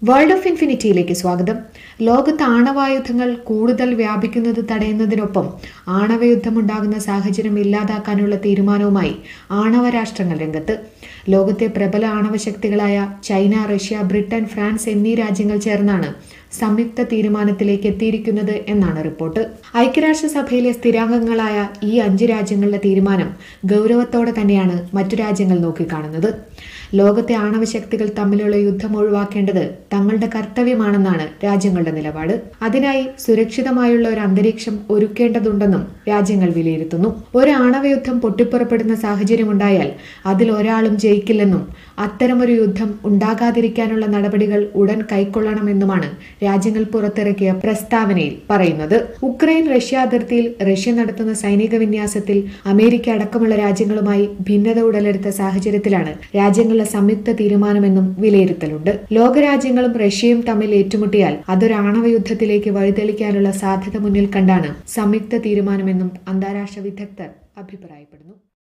world of ഇൻഫിനിറ്റിയിലേക്ക് സ്വാഗതം ലോകത്ത് ആണവായുധങ്ങൾ കൂടുതൽ വ്യാപിക്കുന്നത് തടയുന്നതിനൊപ്പം ആണവയുദ്ധമുണ്ടാകുന്ന സാഹചര്യം ഇല്ലാതാക്കാനുള്ള തീരുമാനവുമായി ആണവ രാഷ്ട്രങ്ങൾ രംഗത്ത് ലോകത്തെ പ്രബല ആണവശക്തികളായ ചൈന റഷ്യ ബ്രിട്ടൻ ഫ്രാൻസ് എന്നീ രാജ്യങ്ങൾ ചേർന്നാണ് സംയുക്ത തീരുമാനത്തിലേക്ക് എത്തിയിരിക്കുന്നത് എന്നാണ് റിപ്പോർട്ട് ഐക്യരാഷ്ട്രസഭയിലെ സ്ഥിരാംഗങ്ങളായ ഈ അഞ്ച് രാജ്യങ്ങളുടെ തീരുമാനം ഗൗരവത്തോടെ തന്നെയാണ് മറ്റു രാജ്യങ്ങൾ നോക്കിക്കാണുന്നത് ലോകത്തെ ആണവശക്തികൾ തമ്മിലുള്ള യുദ്ധം ഒഴിവാക്കേണ്ടത് തങ്ങളുടെ കർത്തവ്യമാണെന്നാണ് രാജ്യങ്ങളുടെ നിലപാട് അതിനായി സുരക്ഷിതമായുള്ള ഒരു അന്തരീക്ഷം ഒരുക്കേണ്ടതുണ്ടെന്നും രാജ്യങ്ങൾ വിലയിരുത്തുന്നു ഒരു ആണവയുദ്ധം പൊട്ടിപ്പുറപ്പെടുന്ന സാഹചര്യമുണ്ടായാൽ അതിൽ ഒരാളും ജയിക്കില്ലെന്നും അത്തരമൊരു യുദ്ധം ഉണ്ടാകാതിരിക്കാനുള്ള നടപടികൾ ഉടൻ കൈക്കൊള്ളണമെന്നുമാണ് രാജ്യങ്ങൾ പുറത്തിറക്കിയ പ്രസ്താവനയിൽ പറയുന്നത് ഉക്രൈൻ റഷ്യ അതിർത്തിയിൽ റഷ്യ നടത്തുന്ന സൈനിക വിന്യാസത്തിൽ അമേരിക്ക അടക്കമുള്ള രാജ്യങ്ങളുമായി ഭിന്നത ഉടലെടുത്ത സാഹചര്യത്തിലാണ് രാജ്യങ്ങളുടെ സംയുക്ത തീരുമാനമെന്നും വിലയിരുത്തലുണ്ട് ലോകരാജ്യങ്ങളും റഷ്യയും തമ്മിൽ ഏറ്റുമുട്ടിയാൽ അതൊരു ആണവ യുദ്ധത്തിലേക്ക് വഴിതെളിക്കാനുള്ള സാധ്യത മുന്നിൽ കണ്ടാണ് സംയുക്ത തീരുമാനമെന്നും അന്താരാഷ്ട്ര വിദഗ്ധർ അഭിപ്രായപ്പെടുന്നു